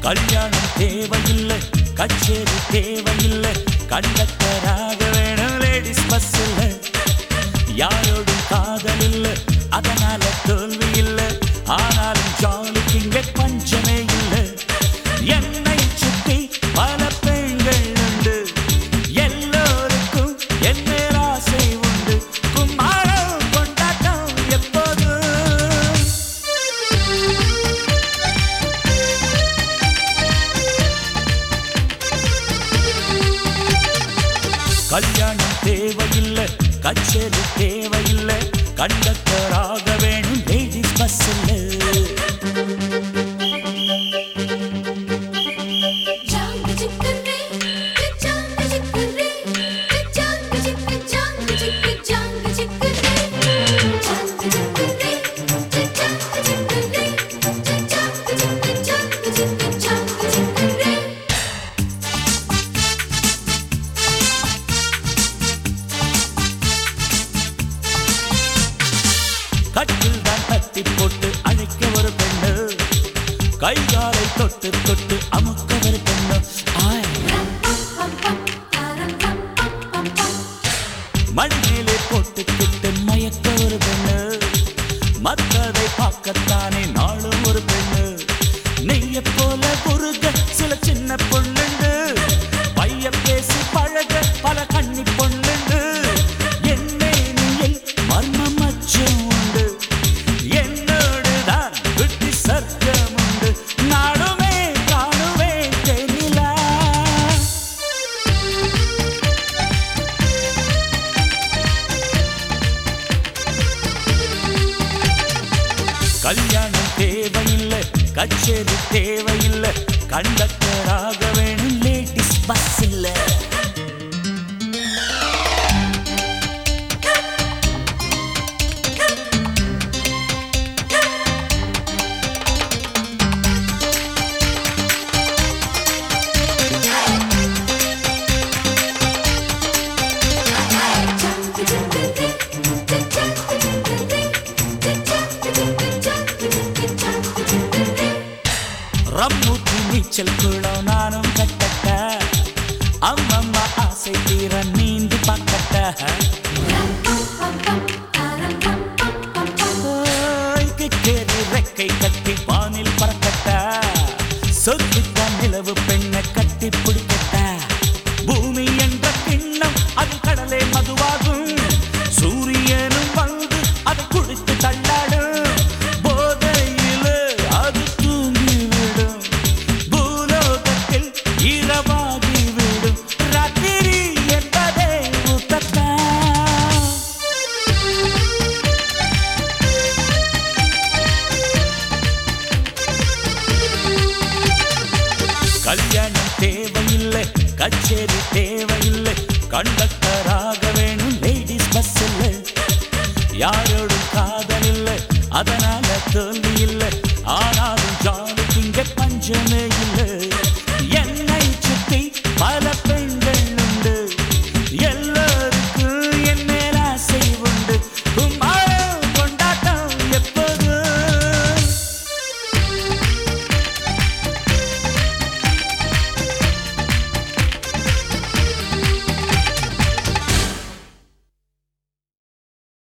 கல்யாணம் தேவையில்லை கச்சேரி தேவையில்லை கண்டக்டராக வேணும் லேடிஸ் பஸ்ஸில் யாரோடும் காதல் இல்லை அதனால தோல்வி இல்லை ஆனாலும் ஜாலிக்கு இங்கே பஞ்சமே இல்லை என்னை சுற்றி பல பெண்கள் உண்டு எல்லோருக்கும் என் மேல் ஆசை உண்டு கும்மாரம் கொண்டாட்டம் எப்போதும் கல்யாணம் தேவையில்லை கச்சேரி தேவையில்லை கண்டக்டராக வேணும் லேடிஸ் பஸ்ஸில் ஜாங்கு ஜிக்கரே ஜாங்கு ஜிக்கரே ஜாங்கு ஜிக்கு ஜாங்கு ஜிக்கு ஜாங்கு ஜிக்கரே ஜாங்கு ஜிக்கரே ஜாங்கு ஜிக்கரே ஜாங்கு ஜிக்கு ஜாங்கு ஜிக்கு ஜாங்கு ஜிக்கரே கட்டில் தான் தட்டி போட்டு அழைக்க ஒரு பெண்ணு கைகாலை தொட்டு தொட்டு அமுக்க ஒரு பெண்ணு ஆய் மணி மேலே போட்டுக்கிட்டு மயக்க ஒரு பெண்ணு மத்ததை பார்க்கத்தானே நாளும் ஒரு பெண்ணு நெய்ய போல குறுக சில சின்ன பொண்ணுண்டு பைய பேசி பழக பல கண்ணி பொண்ணுண்டு என்னேனியில் மர்ம மச்சம் உண்டு என்னோடுதான் விட்டு சர்க்கம் உண்டு நாடுமே காணுவே தெரியலா கல்யாணம் தேவையில்லை கச்சேரி தேவையில்லை கண்டக்டராக வேணும் லேடிஸ் பஸ் இல்ல ஜாங்கு ஜிக்கரே ஜாங்கு ஜிக்கரே ஜாங்கு ஜிக்கு ஜாங்கு ஜிக்கு ஜாங்கு ஜிக்கரே ரம்மூத்தி நீச்சல் குளம் நானும் கட்டட்ட அம்மம்மா ஆசை தீர நீந்தி பார்க்கட்ட கேரி ரெக்கை கட்டி வானில் பறக்கட்ட சொத்துக்க நிலவு பெண்ணை கட்டி பிடிக்கட்ட பூமி என்ற கிண்ணம் அது கடலே மதுவாகும் சூரியனும் வந்து அதை குடித்து தள்ளாடும் போதையில அது தூங்கிவிடும் பூலோகத்தில் இரவாகி விடும் ராத்திரி என்பதே உத்தத்தான் கல்யாணம் தேவையில்லை கச்சேரி தேவையில்லை கண்டக்டராக வேணும் லேடிஸ் பஸ்ஸில் யாரோடும் காதல் இல்லை அதனால தோல்வி இல்லை ஆனாலும் ஜாலிக்கு இங்கே பஞ்சமே இல்லை